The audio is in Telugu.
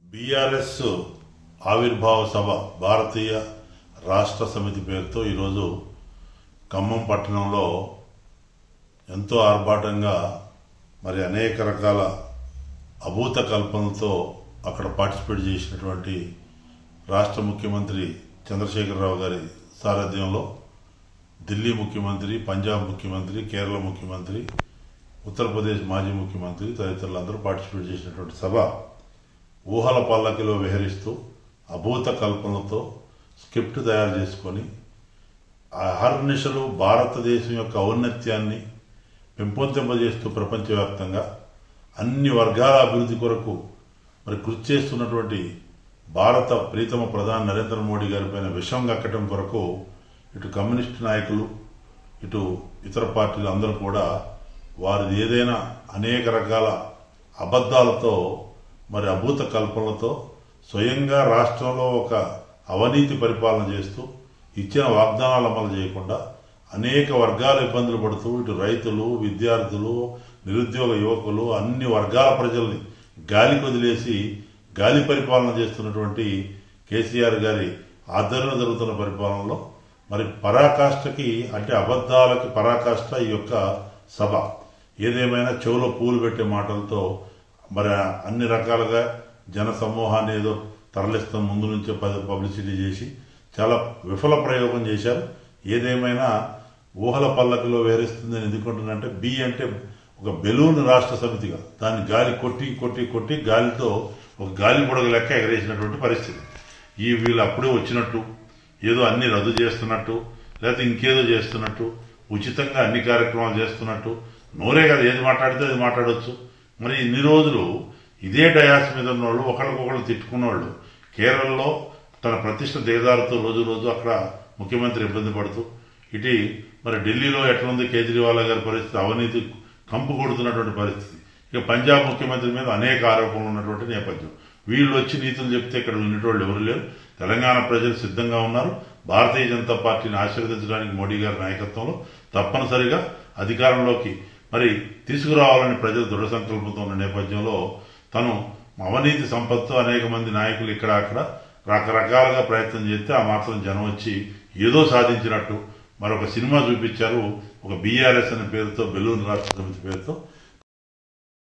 బీఆర్ఎస్ ఆవిర్భావ సభ భారతీయ రాష్ట్ర సమితి పేరుతో ఈరోజు ఖమ్మం పట్టణంలో ఎంతో ఆర్భాటంగా మరి అనేక రకాల అభూత కల్పనలతో అక్కడ పార్టిసిపేట్ చేసినటువంటి రాష్ట్ర ముఖ్యమంత్రి చంద్రశేఖరరావు గారి సారథ్యంలో ఢిల్లీ ముఖ్యమంత్రి పంజాబ్ ముఖ్యమంత్రి కేరళ ముఖ్యమంత్రి ఉత్తరప్రదేశ్ మాజీ ముఖ్యమంత్రి తదితరులందరూ పార్టిసిపేట్ చేసినటువంటి సభ ఊహల పల్లకిలో విహరిస్తూ అభూత కల్పనలతో స్క్రిప్ట్ తయారు చేసుకొని ఆ అహర్నిశలు భారతదేశం యొక్క ఔన్నత్యాన్ని పెంపొందింపజేస్తూ ప్రపంచవ్యాప్తంగా అన్ని వర్గాల అభివృద్ధి కొరకు మరి కృషి చేస్తున్నటువంటి భారత ప్రీతమ ప్రధాని నరేంద్ర మోడీ గారిపైన విషం కక్కటం కొరకు ఇటు కమ్యూనిస్ట్ నాయకులు ఇటు ఇతర పార్టీలు అందరూ కూడా వారిది ఏదైనా అనేక రకాల అబద్ధాలతో మరి అభూత కల్పనలతో స్వయంగా రాష్ట్రంలో ఒక అవినీతి పరిపాలన చేస్తూ ఇచ్చిన వాగ్దానాలు అమలు చేయకుండా అనేక వర్గాల ఇబ్బందులు పడుతూ ఇటు రైతులు విద్యార్థులు నిరుద్యోగ యువకులు అన్ని వర్గాల ప్రజల్ని గాలికి వదిలేసి గాలి పరిపాలన చేస్తున్నటువంటి కేసీఆర్ గారి ఆధ్వర్యంలో జరుగుతున్న పరిపాలనలో మరి పరాకాష్ఠకి అంటే అబద్ధాలకి పరాకాష్ఠ ఈ యొక్క సభ ఏదేమైనా చెవులో పూలు పెట్టే మాటలతో మరి అన్ని రకాలుగా జన సమూహాన్ని ఏదో తరలిస్తాం ముందు నుంచే ప- పబ్లిసిటీ చేసి చాలా విఫల ప్రయోగం చేశారు ఏదేమైనా ఊహల పల్లకిలో వేరేస్తుందని ఎందుకుంటున్నారంటే బి అంటే ఒక బెలూన్ రాష్ట్ర సమితిగా దాన్ని గాలి కొట్టి కొట్టి కొట్టి గాలితో ఒక గాలి పొడగ లెక్క ఎగరేసినటువంటి పరిస్థితి ఈ వీళ్ళు అప్పుడే వచ్చినట్టు ఏదో అన్ని రద్దు చేస్తున్నట్టు లేకపోతే ఇంకేదో చేస్తున్నట్టు ఉచితంగా అన్ని కార్యక్రమాలు చేస్తున్నట్టు నోరే కదా ఏది మాట్లాడితే అది మాట్లాడొచ్చు మరి ఇన్ని రోజులు ఇదే డయాస్ మీద ఉన్నవాళ్ళు ఒకరికొకరు తిట్టుకున్నవాళ్ళు కేరళలో తన ప్రతిష్ట దిగజారుతూ రోజు రోజు అక్కడ ముఖ్యమంత్రి ఇబ్బంది పడుతూ ఇటు మరి ఢిల్లీలో ఎట్లుంది కేజ్రీవాల్ గారి పరిస్థితి అవినీతి కంపు కొడుతున్నటువంటి పరిస్థితి ఇక పంజాబ్ ముఖ్యమంత్రి మీద అనేక ఆరోపణలు ఉన్నటువంటి నేపథ్యం వీళ్ళు వచ్చి నీతులు చెప్తే ఇక్కడ వినేటోళ్ళు ఎవరు లేరు తెలంగాణ ప్రజలు సిద్ధంగా ఉన్నారు భారతీయ జనతా పార్టీని ఆశీర్వదించడానికి మోడీ గారి నాయకత్వంలో తప్పనిసరిగా అధికారంలోకి మరి తీసుకురావాలని ప్రజలు దృఢ సంకల్పంతో ఉన్న నేపథ్యంలో తను అవినీతి సంపత్తు అనేక మంది నాయకులు ఇక్కడ అక్కడ రకరకాలుగా ప్రయత్నం చేస్తే ఆ మాత్రం జనం వచ్చి ఏదో సాధించినట్టు మరొక సినిమా చూపించారు ఒక బీఆర్ఎస్ అనే పేరుతో బెలూన్ రాష్ట్ర సమితి పేరుతో